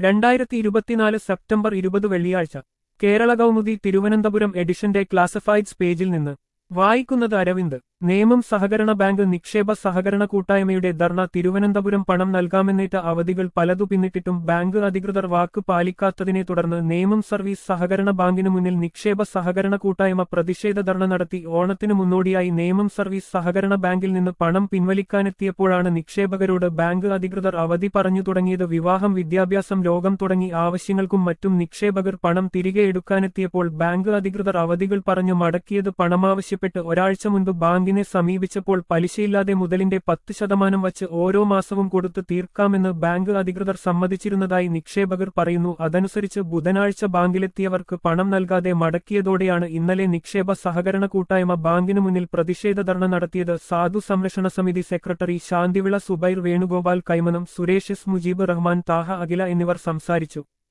രണ്ടായിരത്തി ഇരുപത്തിനാല് സെപ്റ്റംബർ ഇരുപത് വെള്ളിയാഴ്ച കേരള കൗമുദി തിരുവനന്തപുരം എഡിഷന്റെ ക്ലാസിഫൈഡ്സ് പേജിൽ നിന്ന് വായിക്കുന്നത് അരവിന്ദ് നേമം സഹകരണ ബാങ്ക് നിക്ഷേപ സഹകരണ കൂട്ടായ്മയുടെ ധർണ തിരുവനന്തപുരം പണം നൽകാമെന്നേറ്റ അവധികൾ പലതു പിന്നിട്ടിട്ടും ബാങ്ക് അധികൃതർ വാക്ക് പാലിക്കാത്തതിനെ തുടർന്ന് നേമം സർവീസ് സഹകരണ ബാങ്കിനു മുന്നിൽ നിക്ഷേപ സഹകരണ കൂട്ടായ്മ പ്രതിഷേധ ധർണ നടത്തി ഓണത്തിനു മുന്നോടിയായി നേമം സർവീസ് സഹകരണ ബാങ്കിൽ നിന്ന് പണം പിൻവലിക്കാനെത്തിയപ്പോഴാണ് നിക്ഷേപകരോട് ബാങ്ക് അധികൃതർ അവധി പറഞ്ഞു തുടങ്ങിയത് വിവാഹം വിദ്യാഭ്യാസം രോഗം തുടങ്ങി ആവശ്യങ്ങൾക്കും മറ്റും നിക്ഷേപകർ പണം തിരികെ എടുക്കാനെത്തിയപ്പോൾ ബാങ്ക് അധികൃതർ അവധികൾ പറഞ്ഞു മടക്കിയത് പണമാവശ്യപ്പെട്ട് ഒരാഴ്ച മുൻപ് ബാങ്കിനെ സമീപിച്ചപ്പോൾ പലിശയില്ലാതെ മുതലിന്റെ പത്ത് ശതമാനം വച്ച് ഓരോ മാസവും കൊടുത്ത് തീർക്കാമെന്ന് ബാങ്ക് അധികൃതർ സമ്മതിച്ചിരുന്നതായി നിക്ഷേപകർ പറയുന്നു അതനുസരിച്ച് ബുധനാഴ്ച ബാങ്കിലെത്തിയവർക്ക് പണം നൽകാതെ മടക്കിയതോടെയാണ് ഇന്നലെ നിക്ഷേപ സഹകരണ കൂട്ടായ്മ ബാങ്കിനു മുന്നിൽ പ്രതിഷേധ ധർണ നടത്തിയത് സാധു സംരക്ഷണ സമിതി സെക്രട്ടറി ശാന്തിവിള സുബൈർ വേണുഗോപാൽ കൈമനം സുരേഷ് എസ് മുജീബ് റഹ്മാൻ താഹ അഖില എന്നിവർ സംസാരിച്ചു